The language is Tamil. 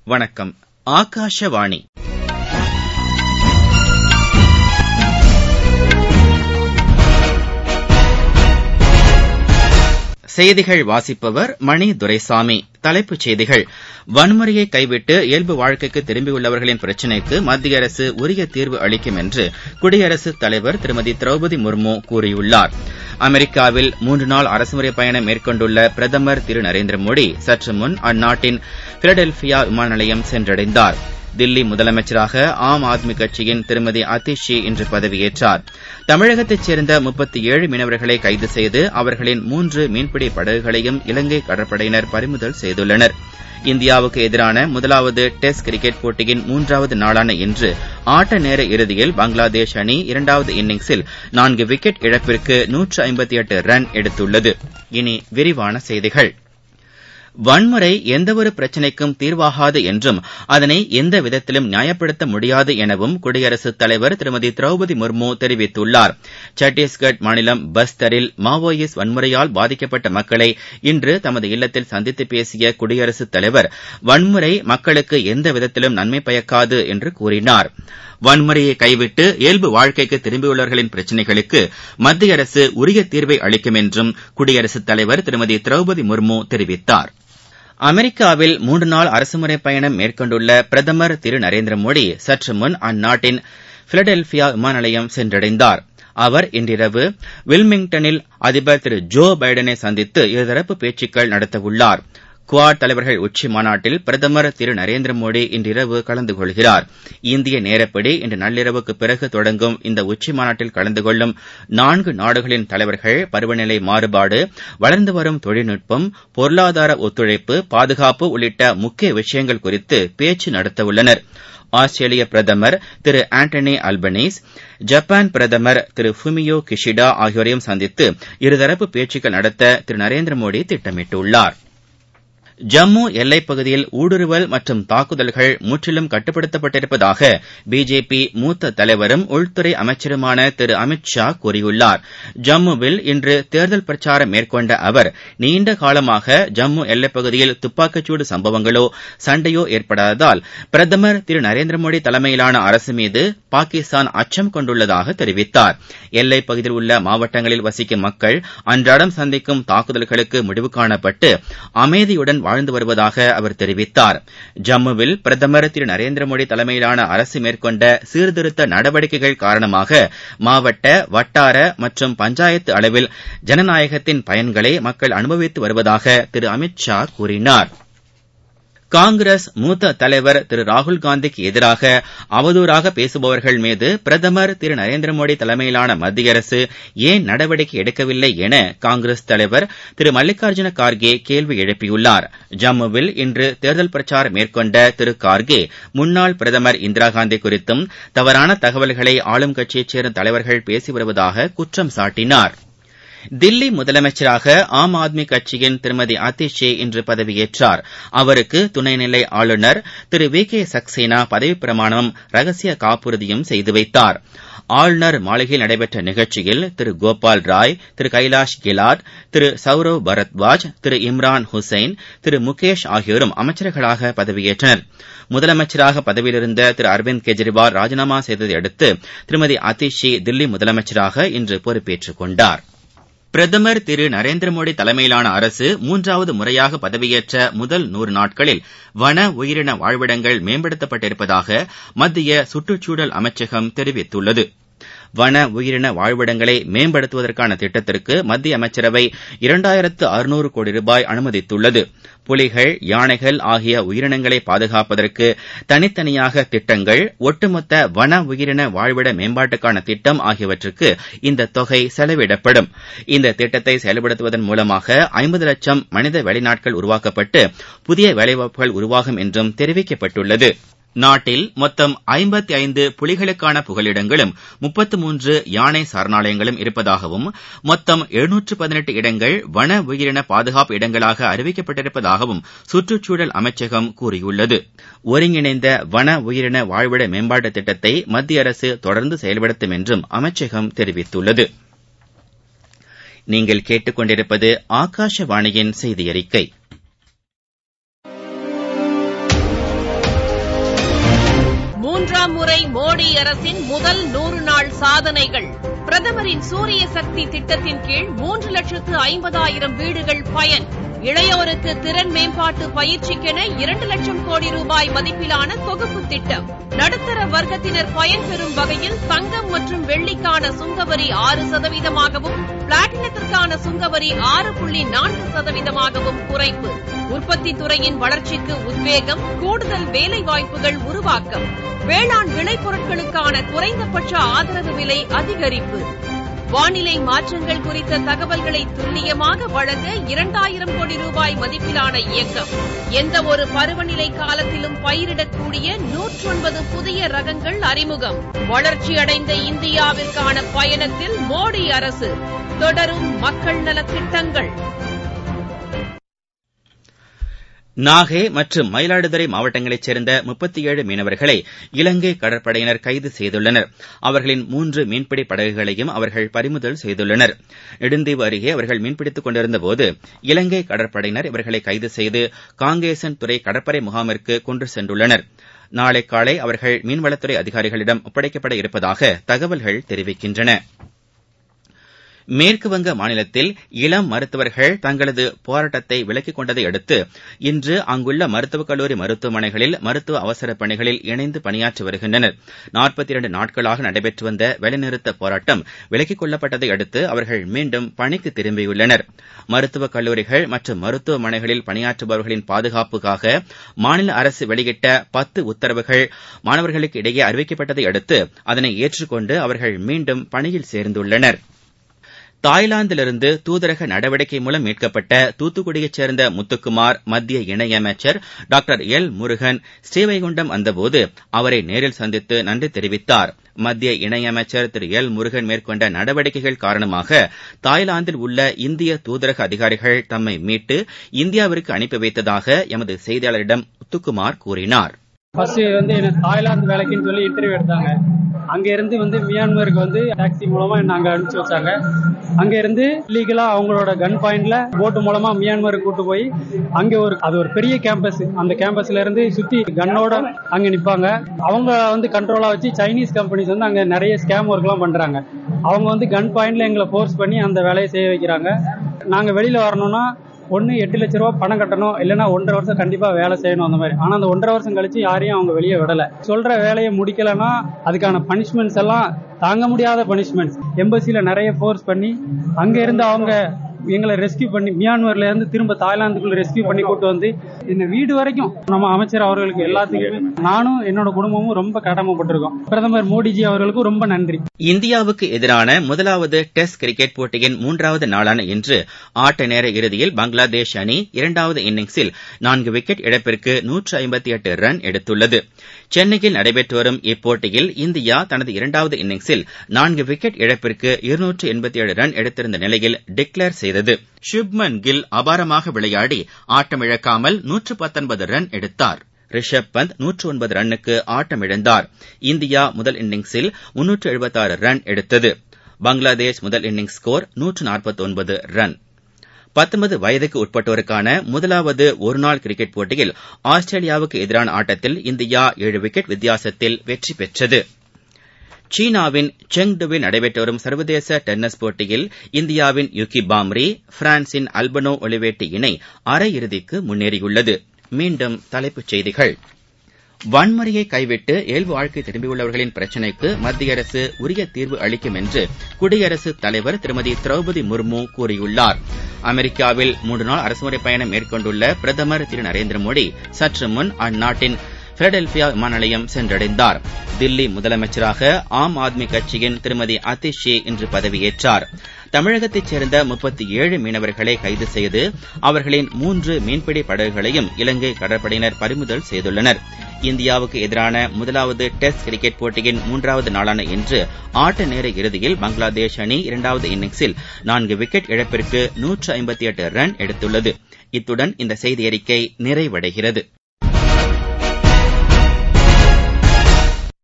வணக்கம் ஆகாஷவாணி செய்திகள் வாசிப்பவர் மணி துரைசாமி தலைப்புச் செய்திகள் வன்முறையை கைவிட்டு இயல்பு வாழ்க்கைக்கு திரும்பியுள்ளவர்களின் பிரச்சினைக்கு மத்திய அரசு உரிய தீர்வு அளிக்கும் என்று குடியரசுத் தலைவர் திருமதி திரௌபதி முர்மு கூறியுள்ளார் அமெரிக்காவில் மூன்று நாள் அரசுமுறை பயணம் மேற்கொண்டுள்ள பிரதமர் திரு நரேந்திர மோடி சற்று முன் அந்நாட்டின் பிலடெல்பியா விமான நிலையம் சென்றடைந்தார் தில்லி முதலமைச்சராக ஆம் ஆத்மி கட்சியின் திருமதி அதிஷி இன்று பதவியேற்றார் தமிழகத்தைச் சேர்ந்த முப்பத்தி ஏழு மீனவர்களை கைது செய்து அவர்களின் மூன்று மீன்பிடி படகுகளையும் இலங்கை கடற்படையினர் பறிமுதல் செய்துள்ளனர் இந்தியாவுக்கு எதிரான முதலாவது டெஸ்ட் கிரிக்கெட் போட்டியின் மூன்றாவது நாளான இன்று ஆட்ட நேர இறுதியில் பங்களாதேஷ் அணி இரண்டாவது இன்னிங்ஸில் நான்கு விக்கெட் இழப்பிற்கு நூற்று ஐம்பத்தி எட்டு ரன் எடுத்துள்ளது இனி விரிவான செய்திகள் வன்முறை எந்தவொரு பிரச்சினைக்கும் தீர்வாகாது என்றும் அதனை எந்த விதத்திலும் நியாயப்படுத்த முடியாது எனவும் குடியரசுத் தலைவர் திருமதி திரௌபதி முர்மு தெரிவித்துள்ளார் சத்தீஸ்கட் மாநிலம் பஸ்தரில் மாவோயிஸ்ட் வன்முறையால் பாதிக்கப்பட்ட மக்களை இன்று தமது இல்லத்தில் சந்தித்து பேசிய குடியரசுத் தலைவர் வன்முறை மக்களுக்கு எந்த விதத்திலும் நன்மை பயக்காது என்று கூறினார் வன்முறையை கைவிட்டு இயல்பு வாழ்க்கைக்கு திரும்பியுள்ளவர்களின் பிரச்சினைகளுக்கு மத்திய அரசு உரிய தீர்வை அளிக்கும் என்றும் குடியரசுத் தலைவர் திருமதி திரௌபதி முர்மு தெரிவித்தார் அமெரிக்காவில் மூன்று நாள் அரசுமுறை பயணம் மேற்கொண்டுள்ள பிரதமர் திரு நரேந்திர மோடி சற்று முன் அந்நாட்டின் பிலடெல்பியா விமான நிலையம் சென்றடைந்தார் அவர் இன்றிரவு வில்மிங்டனில் அதிபர் திரு ஜோ பைடனை சந்தித்து இருதரப்பு பேச்சுக்கள் நடத்தவுள்ளார் குவாட் தலைவர்கள் உச்சி மாநாட்டில் பிரதமர் திரு நரேந்திர மோடி இன்றிரவு கலந்து கொள்கிறார் இந்திய நேரப்படி இன்று நள்ளிரவுக்கு பிறகு தொடங்கும் இந்த உச்சி மாநாட்டில் கலந்து கொள்ளும் நான்கு நாடுகளின் தலைவர்கள் பருவநிலை மாறுபாடு வளர்ந்து வரும் தொழில்நுட்பம் பொருளாதார ஒத்துழைப்பு பாதுகாப்பு உள்ளிட்ட முக்கிய விஷயங்கள் குறித்து பேச்சு நடத்தவுள்ளனர் ஆஸ்திரேலிய பிரதமர் திரு ஆண்டனி அல்பனீஸ் ஜப்பான் பிரதமர் திரு ஃபுமியோ கிஷிடா ஆகியோரையும் சந்தித்து இருதரப்பு பேச்சுக்கள் நடத்த திரு நரேந்திர மோடி திட்டமிட்டுள்ளார் ஜம்மு எல்லைப் பகுதியில் ஊடுருவல் மற்றும் தாக்குதல்கள் முற்றிலும் கட்டுப்படுத்தப்பட்டிருப்பதாக பிஜேபி மூத்த தலைவரும் உள்துறை அமைச்சருமான திரு அமித் ஷா கூறியுள்ளார் ஜம்முவில் இன்று தேர்தல் பிரச்சாரம் மேற்கொண்ட அவர் நீண்ட காலமாக ஜம்மு எல்லைப் பகுதியில் துப்பாக்கிச்சூடு சம்பவங்களோ சண்டையோ ஏற்படாததால் பிரதமர் திரு நரேந்திர மோடி தலைமையிலான அரசு மீது பாகிஸ்தான் அச்சம் கொண்டுள்ளதாக தெரிவித்தார் எல்லைப் பகுதியில் உள்ள மாவட்டங்களில் வசிக்கும் மக்கள் அன்றாடம் சந்திக்கும் தாக்குதல்களுக்கு முடிவு காணப்பட்டு அமைதியுடன் வாழ்ந்து வருவதாக அவர் தெரிவித்தார் ஜம்முவில் பிரதமர் திரு நரேந்திர மோடி தலைமையிலான அரசு மேற்கொண்ட சீர்திருத்த நடவடிக்கைகள் காரணமாக மாவட்ட வட்டார மற்றும் பஞ்சாயத்து அளவில் ஜனநாயகத்தின் பயன்களை மக்கள் அனுபவித்து வருவதாக திரு அமித் ஷா கூறினார் காங்கிரஸ் மூத்த தலைவர் திரு ராகுல்காந்திக்கு எதிராக அவதூறாக பேசுபவர்கள் மீது பிரதமர் திரு நரேந்திர மோடி தலைமையிலான மத்திய அரசு ஏன் நடவடிக்கை எடுக்கவில்லை என காங்கிரஸ் தலைவர் திரு மல்லிகார்ஜுன கார்கே கேள்வி எழுப்பியுள்ளார் ஜம்முவில் இன்று தேர்தல் பிரச்சாரம் மேற்கொண்ட திரு கார்கே முன்னாள் பிரதமர் இந்திரா காந்தி குறித்தும் தவறான தகவல்களை ஆளும் கட்சியைச் சேர்ந்த தலைவர்கள் பேசி வருவதாக குற்றம் சாட்டினார் தில்லி முதலமைச்சராக ஆம் ஆத்மி கட்சியின் திருமதி அதிஷி இன்று பதவியேற்றார் அவருக்கு துணைநிலை ஆளுநர் திரு வி கே சக்சேனா பதவிப் பிரமாணமும் ரகசிய காப்புறுதியும் செய்து வைத்தார் ஆளுநர் மாளிகையில் நடைபெற்ற நிகழ்ச்சியில் திரு கோபால் ராய் திரு கைலாஷ் கெலாட் திரு சௌரவ் பரத்வாஜ் திரு இம்ரான் ஹுசைன் திரு முகேஷ் ஆகியோரும் அமைச்சர்களாக பதவியேற்றனர் முதலமைச்சராக பதவியிலிருந்த திரு அரவிந்த் கெஜ்ரிவால் ராஜினாமா செய்ததை அடுத்து திருமதி அதிஷி தில்லி முதலமைச்சராக இன்று பொறுப்பேற்றுக் கொண்டார் பிரதமர் திரு நரேந்திர மோடி தலைமையிலான அரசு மூன்றாவது முறையாக பதவியேற்ற முதல் நூறு நாட்களில் வன உயிரின வாழ்விடங்கள் மேம்படுத்தப்பட்டிருப்பதாக மத்திய சுற்றுச்சூழல் அமைச்சகம் தெரிவித்துள்ளது வன உயிரின வாழ்விடங்களை மேம்படுத்துவதற்கான திட்டத்திற்கு மத்திய அமைச்சரவை இரண்டாயிரத்து அறுநூறு கோடி ரூபாய் அனுமதித்துள்ளது புலிகள் யானைகள் ஆகிய உயிரினங்களை பாதுகாப்பதற்கு தனித்தனியாக திட்டங்கள் ஒட்டுமொத்த வன உயிரின வாழ்விட மேம்பாட்டுக்கான திட்டம் ஆகியவற்றுக்கு இந்த தொகை செலவிடப்படும் இந்த திட்டத்தை செயல்படுத்துவதன் மூலமாக ஐம்பது லட்சம் மனித வேலைநாட்கள் உருவாக்கப்பட்டு புதிய வேலைவாய்ப்புகள் உருவாகும் என்றும் தெரிவிக்கப்பட்டுள்ளது நாட்டில் மொத்தம் ஐம்பத்தி ஐந்து புலிகளுக்கான புகலிடங்களும் முப்பத்து மூன்று யானை சரணாலயங்களும் இருப்பதாகவும் மொத்தம் எழுநூற்று பதினெட்டு இடங்கள் வன உயிரின பாதுகாப்பு இடங்களாக அறிவிக்கப்பட்டிருப்பதாகவும் சுற்றுச்சூழல் அமைச்சகம் கூறியுள்ளது ஒருங்கிணைந்த வன உயிரின வாழ்விட மேம்பாட்டு திட்டத்தை மத்திய அரசு தொடர்ந்து செயல்படுத்தும் என்றும் அமைச்சகம் தெரிவித்துள்ளது நீங்கள் கேட்டுக்கொண்டிருப்பது ஆகாஷவாணியின் செய்தி அறிக்கை மூன்றாம் முறை மோடி அரசின் முதல் நூறு நாள் சாதனைகள் பிரதமரின் சூரிய சக்தி திட்டத்தின் கீழ் மூன்று லட்சத்து ஐம்பதாயிரம் வீடுகள் பயன் இளையோருக்கு திறன் மேம்பாட்டு பயிற்சிக்கென இரண்டு லட்சம் கோடி ரூபாய் மதிப்பிலான தொகுப்பு திட்டம் நடுத்தர வர்க்கத்தினர் பயன்பெறும் வகையில் தங்கம் மற்றும் வெள்ளிக்கான சுங்கவரி ஆறு சதவீதமாகவும் பிளாட்டினத்திற்கான சுங்கவரி ஆறு புள்ளி நான்கு சதவீதமாகவும் குறைப்பு உற்பத்தி துறையின் வளர்ச்சிக்கு உத்வேகம் கூடுதல் வேலைவாய்ப்புகள் உருவாக்கம் வேளாண் விளைபொருட்களுக்கான குறைந்தபட்ச ஆதரவு விலை அதிகரிப்பு வானிலை மாற்றங்கள் குறித்த தகவல்களை துல்லியமாக வழங்க இரண்டாயிரம் கோடி ரூபாய் மதிப்பிலான இயக்கம் எந்த ஒரு பருவநிலை காலத்திலும் பயிரிடக்கூடிய நூற்றொன்பது புதிய ரகங்கள் அறிமுகம் வளர்ச்சியடைந்த இந்தியாவிற்கான பயணத்தில் மோடி அரசு தொடரும் மக்கள் நலத்திட்டங்கள் நாகை மற்றும் மயிலாடுதுறை மாவட்டங்களைச் சேர்ந்த முப்பத்தி ஏழு மீனவர்களை இலங்கை கடற்படையினர் கைது செய்துள்ளனர் அவர்களின் மூன்று மீன்பிடி படகுகளையும் அவர்கள் பறிமுதல் செய்துள்ளனர் நெடுந்தீவு அருகே அவர்கள் மீன்பிடித்துக் கொண்டிருந்தபோது இலங்கை கடற்படையினர் இவர்களை கைது செய்து காங்கேசன் துறை கடற்படை முகாமிற்கு கொண்டு சென்றுள்ளனர் நாளை காலை அவர்கள் மீன்வளத்துறை அதிகாரிகளிடம் ஒப்படைக்கப்பட இருப்பதாக தகவல்கள் தெரிவிக்கின்றன மேற்குவங்க மாநிலத்தில் இளம் மருத்துவர்கள் தங்களது போராட்டத்தை விலக்கிக் கொண்டதை அடுத்து இன்று அங்குள்ள மருத்துவக் கல்லூரி மருத்துவமனைகளில் மருத்துவ அவசர பணிகளில் இணைந்து பணியாற்றி வருகின்றனர் நாற்பத்தி இரண்டு நாட்களாக நடைபெற்று வந்த வேலைநிறுத்த போராட்டம் விலக்கிக் கொள்ளப்பட்டதை அடுத்து அவர்கள் மீண்டும் பணிக்கு திரும்பியுள்ளனர் மருத்துவக் கல்லூரிகள் மற்றும் மருத்துவமனைகளில் பணியாற்றுபவர்களின் பாதுகாப்புக்காக மாநில அரசு வெளியிட்ட பத்து உத்தரவுகள் மாணவர்களுக்கு இடையே அறிவிக்கப்பட்டதை அடுத்து அதனை ஏற்றுக்கொண்டு அவர்கள் மீண்டும் பணியில் சேர்ந்துள்ளனா் தாய்லாந்திலிருந்து தூதரக நடவடிக்கை மூலம் மீட்கப்பட்ட தூத்துக்குடியைச் சேர்ந்த முத்துக்குமார் மத்திய இணையமைச்சர் டாக்டர் எல் முருகன் ஸ்ரீவைகுண்டம் வந்தபோது அவரை நேரில் சந்தித்து நன்றி தெரிவித்தார் மத்திய இணையமைச்சர் திரு எல் முருகன் மேற்கொண்ட நடவடிக்கைகள் காரணமாக தாய்லாந்தில் உள்ள இந்திய தூதரக அதிகாரிகள் தம்மை மீட்டு இந்தியாவிற்கு அனுப்பி வைத்ததாக எமது செய்தியாளரிடம் முத்துக்குமார் கூறினார் ஃபர்ஸ்ட் வந்து என்ன தாய்லாந்து வேலைக்குன்னு சொல்லி இன்டர்வியூ எடுத்தாங்க அங்க இருந்து வந்து மியான்மருக்கு வந்து டாக்ஸி மூலமா என்ன அங்க அனுப்பிச்சு வச்சாங்க அங்க இருந்து லீகலா அவங்களோட கன் பாயிண்ட்ல போட்டு மூலமா மியான்மருக்கு கூட்டு போய் அங்க ஒரு அது ஒரு பெரிய கேம்பஸ் அந்த கேம்பஸ்ல இருந்து சுத்தி கன்னோட அங்க நிப்பாங்க அவங்க வந்து கண்ட்ரோலா வச்சு சைனீஸ் கம்பெனிஸ் வந்து அங்க நிறைய ஸ்கேம் ஒர்க் எல்லாம் பண்றாங்க அவங்க வந்து கன் பாயிண்ட்ல எங்களை ஃபோர்ஸ் பண்ணி அந்த வேலையை செய்ய வைக்கிறாங்க நாங்க வெளியில வரணும்னா ஒன்னு எட்டு லட்ச ரூபா பணம் கட்டணும் இல்லைன்னா ஒன்றரை வருஷம் கண்டிப்பா வேலை செய்யணும் அந்த மாதிரி ஆனா அந்த ஒன்றரை வருஷம் கழிச்சு யாரையும் அவங்க வெளியே விடல சொல்ற வேலையை முடிக்கலன்னா அதுக்கான பனிஷ்மெண்ட்ஸ் எல்லாம் தாங்க முடியாத பனிஷ்மெண்ட்ஸ் எம்பசில நிறைய ஃபோர்ஸ் பண்ணி அங்க இருந்து அவங்க எங்களை ரெஸ்கியூ பண்ணி மியான்மர்ல இருந்து திரும்ப தாய்லாந்துக்குள்ள ரெஸ்கியூ பண்ணி கூட்டு வந்து இந்த வீடு வரைக்கும் நம்ம அமைச்சர் அவர்களுக்கு எல்லாத்துக்குமே நானும் என்னோட குடும்பமும் ரொம்ப கடமைப்பட்டிருக்கோம் பிரதமர் மோடிஜி அவர்களுக்கும் ரொம்ப நன்றி இந்தியாவுக்கு எதிரான முதலாவது டெஸ்ட் கிரிக்கெட் போட்டியின் மூன்றாவது நாளான இன்று ஆட்ட நேர இறுதியில் பங்களாதேஷ் அணி இரண்டாவது இன்னிங்ஸில் நான்கு விக்கெட் இழப்பிற்கு நூற்று ஐம்பத்தி எட்டு ரன் எடுத்துள்ளது சென்னையில் நடைபெற்று வரும் இப்போட்டியில் இந்தியா தனது இரண்டாவது இன்னிங்ஸில் நான்கு விக்கெட் இழப்பிற்கு இருநூற்று எண்பத்தி ஏழு ரன் எடுத்திருந்த நிலையில் டிக்ளேர் செய்தது சுப்மன் கில் அபாரமாக விளையாடி ஆட்டமிழக்காமல் நூற்று பத்தொன்பது ரன் எடுத்தார் ரிஷப் பந்த் நூற்று ஒன்பது ரன்னுக்கு ஆட்டமிழந்தார் இந்தியா முதல் இன்னிங்ஸில் முன்னூற்று எழுபத்தாறு ரன் எடுத்தது பங்களாதேஷ் முதல் இன்னிங்ஸ் ஸ்கோர் நூற்று நாற்பத்தொன்பது ரன் பத்தொன்பது வயதுக்கு உட்பட்டோருக்கான முதலாவது ஒருநாள் கிரிக்கெட் போட்டியில் ஆஸ்திரேலியாவுக்கு எதிரான ஆட்டத்தில் இந்தியா ஏழு விக்கெட் வித்தியாசத்தில் வெற்றி பெற்றது சீனாவின் செங்டுவில் நடைபெற்று வரும் சர்வதேச டென்னிஸ் போட்டியில் இந்தியாவின் யுகி பாம்ரி பிரான்சின் அல்பனோ ஒலிவேட்டி இணை அரையிறுதிக்கு முன்னேறியுள்ளது மீண்டும் தலைப்புச் செய்திகள் வன்முறையை கைவிட்டு இயல்பு வாழ்க்கை திரும்பியுள்ளவர்களின் பிரச்சினைக்கு மத்திய அரசு உரிய தீர்வு அளிக்கும் என்று குடியரசுத் தலைவர் திருமதி திரௌபதி முர்மு கூறியுள்ளார் அமெரிக்காவில் மூன்று நாள் அரசுமுறை பயணம் மேற்கொண்டுள்ள பிரதமர் திரு நரேந்திர மோடி சற்று முன் அந்நாட்டின் பிலடெல்பியா விமான நிலையம் சென்றடைந்தார் தில்லி முதலமைச்சராக ஆம் ஆத்மி கட்சியின் திருமதி அதிஷி இன்று பதவியேற்றார் தமிழகத்தைச் சேர்ந்த முப்பத்தி ஏழு மீனவர்களை கைது செய்து அவர்களின் மூன்று மீன்பிடி படகுகளையும் இலங்கை கடற்படையினர் பறிமுதல் செய்துள்ளனர் இந்தியாவுக்கு எதிரான முதலாவது டெஸ்ட் கிரிக்கெட் போட்டியின் மூன்றாவது நாளான இன்று ஆட்ட நேர இறுதியில் பங்களாதேஷ் அணி இரண்டாவது இன்னிங்ஸில் நான்கு விக்கெட் இழப்பிற்கு நூற்று ஐம்பத்தி எட்டு ரன் எடுத்துள்ளது இத்துடன் இந்த செய்தி அறிக்கை நிறைவடைகிறது